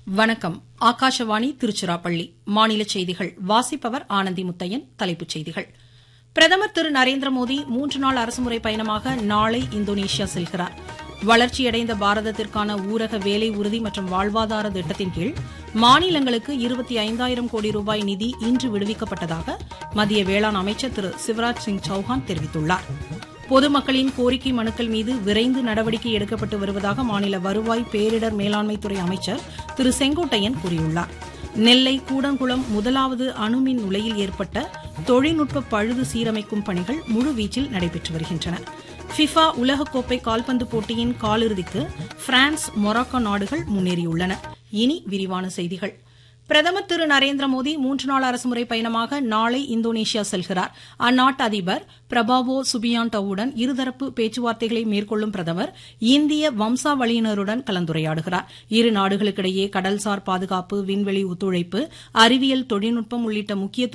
வணக்கம் ஆகாஷவாணி திருச்சிராப்பள்ளி மாநில செய்திகள் வாசிப்பவர் ஆனந்தி முத்தையன் தலைப்புச் செய்திகள் பிரதமர் திரு நரேந்திரமோடி மூன்று நாள் அரசுமுறை பயணமாக நாளை இந்தோனேஷியா செல்கிறார் வளர்ச்சியடைந்த பாரதத்திற்கான ஊரக வேலை உறுதி மற்றும் வாழ்வாதார திட்டத்தின் கீழ் மாநிலங்களுக்கு இருபத்தி ஐந்தாயிரம் கோடி ரூபாய் நிதி இன்று விடுவிக்கப்பட்டதாக மத்திய வேளாண் அமைச்சர் திரு சிவராஜ் சிங் சௌஹான் தெரிவித்துள்ளார் பொதுமக்களின் கோரிக்கை மனுக்கள் மீது விரைந்து நடவடிக்கை எடுக்கப்பட்டு வருவதாக மாநில வருவாய் பேரிடர் மேலாண்மைத்துறை அமைச்சர் திரு செங்கோட்டையன் கூறியுள்ளார் நெல்லை கூடங்குளம் முதலாவது அணுமின் உலையில் ஏற்பட்ட தொழில்நுட்ப பழுது சீரமைக்கும் பணிகள் முழுவீச்சில் நடைபெற்று வருகின்றன ஃபிஃபா உலகக்கோப்பை கால்பந்து போட்டியின் காலிறுதிக்கு பிரான்ஸ் மொராக்கோ நாடுகள் முன்னேறியுள்ளன இனி விரிவான செய்திகள் பிரதமர் திரு நரேந்திரமோடி மூன்று நாள் அரசுமுறை பயணமாக நாளை இந்தோனேஷியா செல்கிறார் அந்நாட்டு அதிபர் பிரபாவோ சுபியாண்டோவுடன் இருதரப்பு பேச்சுவார்த்தைகளை மேற்கொள்ளும் பிரதமர் இந்திய வம்சாவளியினருடன் கலந்துரையாடுகிறார் இரு நாடுகளுக்கிடையே கடல்சார் பாதுகாப்பு விண்வெளி ஒத்துழைப்பு அறிவியல் தொழில்நுட்பம் உள்ளிட்ட முக்கிய